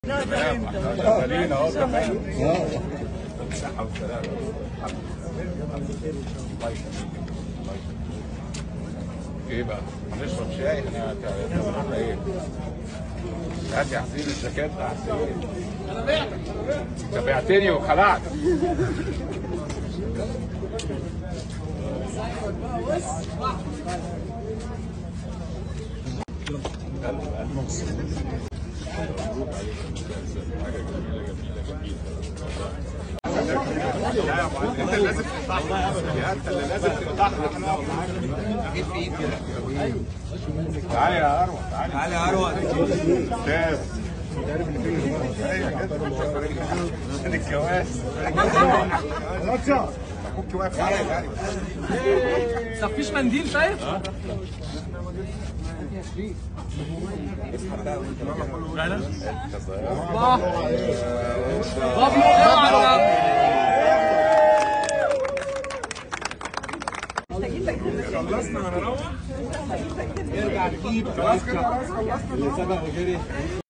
تمام احنا شغالين اهو تمام بالصحة والسلامة الله يخليك الله يخليك ايه بقى؟ هنشرب شاي احنا تعملنا ايه؟ هات يا حسين الجاكيت ده حسين انت بعتني وخلعت انت اللي لازم تقطعها انت اللي لازم تقطعها احنا ايد في ايد كده تعالى يا اروى تعالى تعالى يا اروى استاذ ايوه كده عشان الجواز اخوك واقف عليا يعني طب فيش منديل طيب؟ فعلا؟ بابلو اوعى خلصنا هنروح ارجع نجيب خلاص كده خلاص خلصنا